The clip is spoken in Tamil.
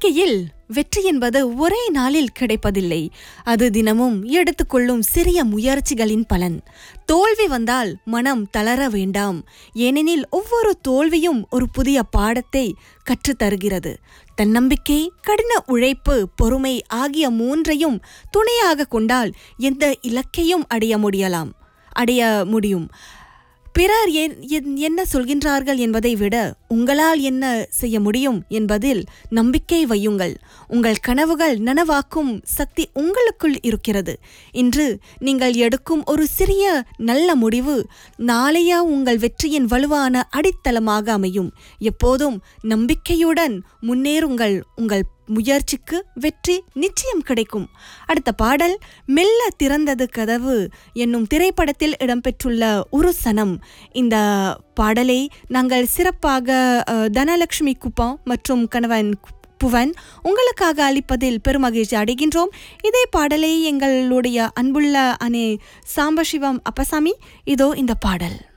வாழ்க்கையில் வெற்றி என்பது ஒரே நாளில் கிடைப்பதில்லை அது தினமும் எடுத்துக்கொள்ளும் சிறிய முயற்சிகளின் பலன் தோல்வி வந்தால் மனம் தளர வேண்டாம் ஏனெனில் ஒவ்வொரு தோல்வியும் ஒரு புதிய பாடத்தை கற்றுத் தருகிறது தன்னம்பிக்கை கடின உழைப்பு பொறுமை ஆகிய மூன்றையும் துணையாக கொண்டால் எந்த இலக்கையும் அடைய முடியலாம் அடைய முடியும் பிறர் என்- என்- என்ன சொல்கின்றார்கள் என்பதை விட உங்களால் என்ன செய்ய முடியும் என்பதில் நம்பிக்கை வையுங்கள் உங்கள் கனவுகள் நனவாக்கும் சக்தி உங்களுக்குள் இருக்கிறது இன்று நீங்கள் எடுக்கும் ஒரு சிறிய நல்ல முடிவு நாளைய உங்கள் வெற்றியின் வலுவான அடித்தளமாக அமையும் எப்போதும் நம்பிக்கையுடன் முன்னேறுங்கள் உங்கள் முயற்சிக்கு வெற்றி நிச்சயம் கிடைக்கும் அடுத்த பாடல் மெல்ல திறந்தது கதவு என்னும் திரைப்படத்தில் இடம்பெற்றுள்ள ஒரு சனம் இந்த பாடலை நாங்கள் சிறப்பாக அஹ், தனலட்சுமி குப்பம் மற்றும் கணவன் புவன் உங்களுக்காக அளிப்பதில் பெருமகிழ்ச்சி அடைகின்றோம் இதே பாடலை எங்களுடைய அன்புள்ள அனே சாம்பசிவம் அப்பசாமி இதோ இந்த பாடல்